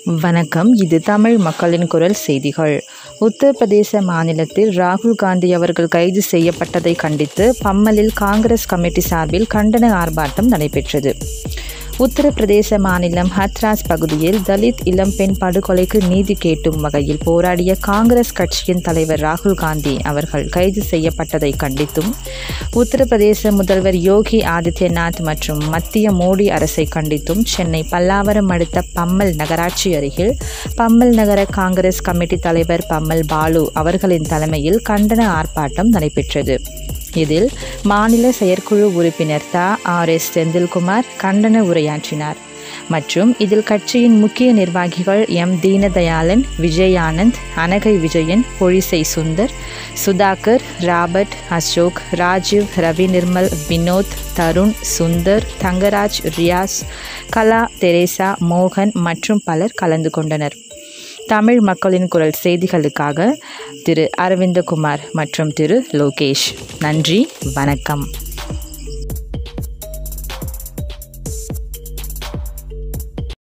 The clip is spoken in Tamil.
வணக்கம் இது தமிழ் மக்களின் குரல் செய்திகள் உத்தரப்பிரதேச மாநிலத்தில் ராகுல் காந்தி அவர்கள் கைது செய்யப்பட்டதை கண்டித்து பம்மலில் காங்கிரஸ் கமிட்டி சார்பில் கண்டன ஆர்ப்பாட்டம் நடைபெற்றது உத்தரப்பிரதேச மாநிலம் ஹத்ராஸ் பகுதியில் தலித் இளம்பெண் படுகொலைக்கு நீதி கேட்டும் வகையில் போராடிய காங்கிரஸ் கட்சியின் தலைவர் ராகுல் காந்தி அவர்கள் கைது செய்யப்பட்டதை கண்டித்தும் உத்தரப்பிரதேச முதல்வர் யோகி ஆதித்யநாத் மற்றும் மத்திய மோடி அரசை கண்டித்தும் சென்னை பல்லாவரம் அடுத்த பம்மல் நகராட்சி அருகில் பம்மல் நகர காங்கிரஸ் கமிட்டி தலைவர் பம்மல் பாலு அவர்களின் தலைமையில் கண்டன ஆர்ப்பாட்டம் நடைபெற்றது இதில் மாநில செயற்குழு உறுப்பினர் தா ஆர் எஸ் செந்தில்குமார் கண்டன உரையாற்றினார் மற்றும் இதில் கட்சியின் முக்கிய நிர்வாகிகள் M Deenadayalan Vijay Anand Anagai Vijayan Pozhichai Sundar Sudhakar Robert Ashok Rajiv Ravi Nirmal Vinod Tarun Sundar Thangaraj Riyaz Kala Theresa மோகன் மற்றும் பலர் கலந்து கொண்டனர் தமிழ் மக்களின் குரல் செய்திகளுக்காக திரு அரவிந்தகுமார் மற்றும் திரு லோகேஷ் நன்றி வணக்கம்